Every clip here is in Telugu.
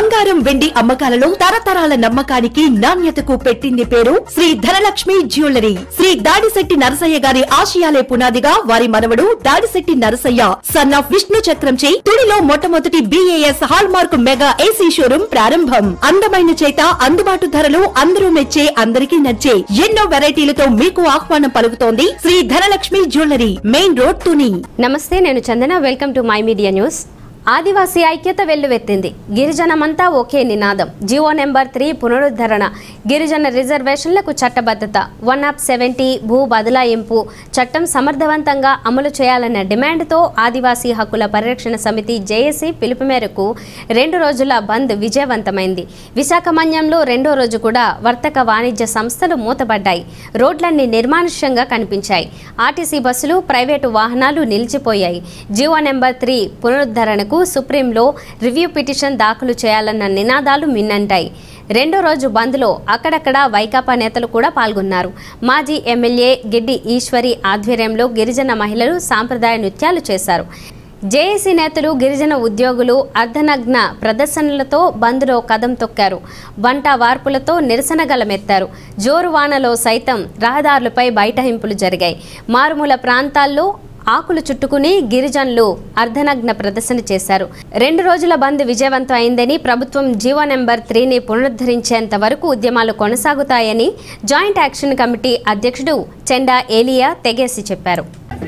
బంగారం వెండి అమ్మకాలలో తరతరాల నమ్మకానికి నాణ్యతకు పెట్టింది పేరు శ్రీ ధనలక్ష్మి జ్యువెలరీ శ్రీ దాడిశెట్టి నరసయ్య గారి ఆశయాలే పునాదిగా వారి మనవడు దాడిశెట్టి నరసయ్య సన్ ఆఫ్ విష్ణు చక్రంచే తుడిలో మొట్టమొదటి BAS hallmark mega AC showroom ప్రారంభం అందమైన చేత అందుబాటు ధరలు అందరూ మెచ్చే అందరికీ నచ్చే ఎన్నో వెరైటీలతో మీకు ఆహ్వానం పలుకుతోంది Sri Dhanalakshmi jewellery main road Tuni నమస్తే నేను Chandana welcome to my media news Adivasi ఐక్యత వెల్లువెత్తింది గిరిజనమంతా ఒకే నినాదం జియో నెంబర్ త్రీ పునరుద్ధరణ గిరిజన రిజర్వేషన్లకు చట్టబద్ధత వన్ ఆఫ్ సెవెంటీ భూ బదలాయింపు చట్టం సమర్థవంతంగా అమలు చేయాలన్న డిమాండ్తో ఆదివాసీ హక్కుల పరిరక్షణ సమితి జేఏసీ పిలుపు మేరకు రెండు రోజుల బంద్ విజయవంతమైంది విశాఖ మన్యంలో రెండో రోజు కూడా వర్తక వాణిజ్య సంస్థలు మూతపడ్డాయి రోడ్లన్నీ నిర్మానుష్యంగా కనిపించాయి ఆర్టీసీ బస్సులు ప్రైవేటు వాహనాలు నిలిచిపోయాయి జియో నెంబర్ త్రీ పునరుద్ధరణకు సుప్రీంలో రివ్యూ పిటిషన్ దాఖలు చేయాలన్న నినాదాలు మిన్నంటాయి రెండో రోజు బంద్లో అక్కడక్కడ వైకాపా నేతలు కూడా పాల్గొన్నారు మాజీ ఎమ్మెల్యే గిడ్డి ఈశ్వరి ఆధ్వర్యంలో గిరిజన మహిళలు సాంప్రదాయ నృత్యాలు చేశారు జేఏసీ నేతలు గిరిజన ఉద్యోగులు అర్ధనగ్న ప్రదర్శనలతో బంద్లో కదం తొక్కారు వంట వార్పులతో నిరసన గలమెత్తారు జోరు వానలో సైతం రహదారులపై బైఠహింపులు జరిగాయి మారుమూల ప్రాంతాల్లో ఆకులు చుట్టుకుని గిరిజనులు అర్ధనగ్న ప్రదర్శన చేశారు రెండు రోజుల బంద్ విజయవంతం అయిందని ప్రభుత్వం జీవో నెంబర్ త్రీని పునరుద్ధరించేంత వరకు ఉద్యమాలు కొనసాగుతాయని జాయింట్ యాక్షన్ కమిటీ అధ్యక్షుడు చెండా ఏలియా తెగేసి చెప్పారు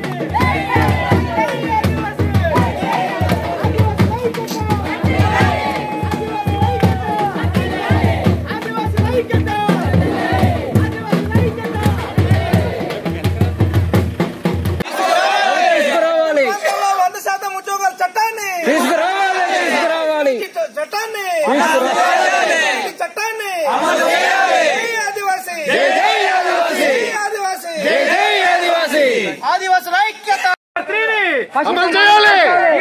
తీసుకురావాలి రాష్ట్రంలో వంద శాతం ఉద్యోగాల చట్టాన్ని తీసుకురావాలి తీసుకురావాలి ఈ చట్టాన్ని తీసుకురావాలి. ఈ చట్టాన్ని జై ఆదివాసీ జై ఆదివాసీ జై ఆదివాసీ జై జై ఆదివాసీ ఆదివాసుల ఐక్యత అమలు చేయాలి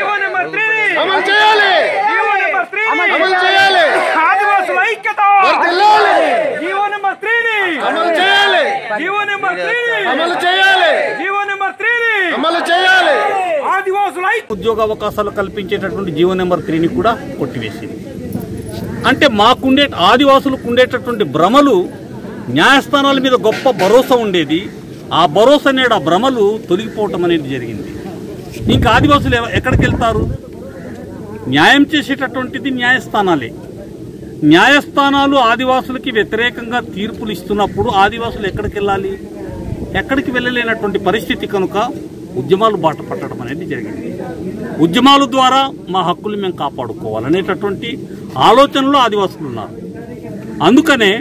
అమలు చేయాలి అమలు చేయాలి ఆదివాసుల ఐక్యత వర్ధిల్లాలి. జీవో నెంబర్ త్రీని అమలు చేయాలి జీవో నెంబర్ త్రీని అమలు చేయాలి జీవో నెంబర్ త్రీని అమలు చేయాలి ఆదివాసుల ఐక్యత ఉద్యోగ అవకాశాలు కల్పించేటటువంటి జీవో నెంబర్ త్రీని కూడా కొట్టివేసింది అంటే మాకుండే ఆదివాసులకు ఉండేటటువంటి భ్రమలు న్యాయస్థానాల మీద గొప్ప భరోసా ఉండేది ఆ భరోసా నేడు ఆ భ్రమలు తొలగిపోవటం అనేది జరిగింది ఇంకా ఆదివాసులు ఎవ- ఎక్కడికి వెళ్తారు న్యాయం చేసేటటువంటిది న్యాయస్థానాలే న్యాయస్థానాలు ఆదివాసులకి వ్యతిరేకంగా తీర్పులు ఇస్తున్నప్పుడు ఆదివాసులు ఎక్కడికి వెళ్ళాలి ఎక్కడికి వెళ్ళలేనటువంటి పరిస్థితి కనుక ఉద్యమాలు బాట పట్టడం అనేది జరిగింది ఉద్యమాల ద్వారా మా హక్కులు మేము కాపాడుకోవాలనేటటువంటి ఆలోచనలో ఆదివాసులు ఉన్నారు అందుకనే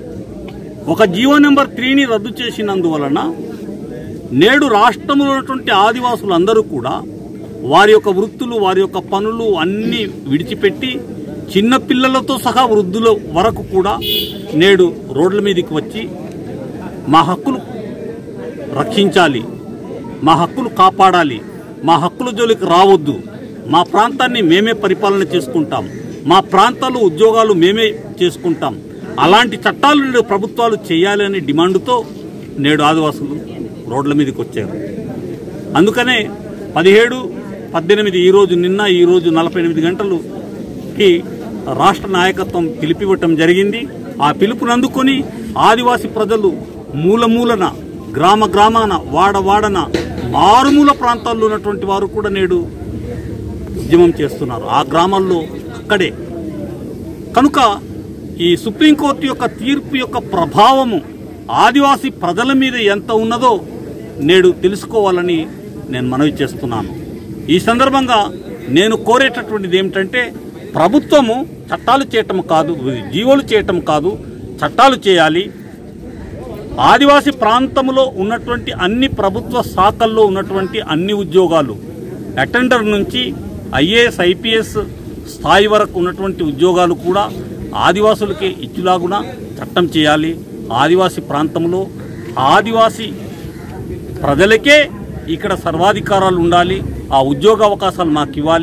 ఒక జీవో నెంబర్ త్రీని రద్దు చేసినందువలన నేడు రాష్ట్రంలో ఉన్నటువంటి ఆదివాసులందరూ కూడా వారి యొక్క వృత్తులు వారి యొక్క పనులు అన్నీ విడిచిపెట్టి చిన్న పిల్లలతో సహా వృద్ధుల వరకు కూడా నేడు రోడ్ల మీదకి వచ్చి మా హక్కులు రక్షించాలి మా హక్కులు కాపాడాలి మా హక్కుల జోలికి రావద్దు మా ప్రాంతాన్ని మేమే పరిపాలన చేసుకుంటాం మా ప్రాంతాలు ఉద్యోగాలు మేమే చేసుకుంటాం అలాంటి చట్టాలు నేడు ప్రభుత్వాలు చేయాలి అనే డిమాండ్తో నేడు ఆదివాసులు రోడ్ల మీదకి వచ్చారు అందుకనే పదిహేడు పద్దెనిమిది ఈరోజు నిన్న ఈరోజు నలభై ఎనిమిది గంటలుకి రాష్ట్ర నాయకత్వం పిలిపివ్వటం జరిగింది ఆ పిలుపుని అందుకొని ఆదివాసి ప్రజలు మూల మూలన గ్రామ గ్రామాన వాడ వాడన మారుమూల ప్రాంతాల్లో ఉన్నటువంటి వారు కూడా నేడు ఉద్యమం చేస్తున్నారు ఆ గ్రామాల్లో అక్కడే కనుక ఈ సుప్రీంకోర్టు యొక్క తీర్పు యొక్క ప్రభావము ఆదివాసీ ప్రజల మీద ఎంత ఉన్నదో నేడు తెలుసుకోవాలని నేను మనవి చేస్తున్నాను ఈ సందర్భంగా నేను కోరేటటువంటిది ఏమిటంటే ప్రభుత్వము చట్టాలు చేయటం కాదు జీవోలు చేయటం కాదు చట్టాలు చేయాలి ఆదివాసీ ప్రాంతంలో ఉన్నటువంటి అన్ని ప్రభుత్వ శాఖల్లో ఉన్నటువంటి అన్ని ఉద్యోగాలు అటెండర్ నుంచి ఐఏఎస్ ఐపీఎస్ స్థాయి వరకు ఉన్నటువంటి ఉద్యోగాలు కూడా ఆదివాసులకే ఇచ్చులాగున చట్టం చేయాలి ఆదివాసీ ప్రాంతంలో ఆదివాసీ ప్రజలకే ఇక్కడ సర్వాధికారాలు ఉండాలి ఆ ఉద్యోగ అవకాశాలు మాకు ఇవ్వాలి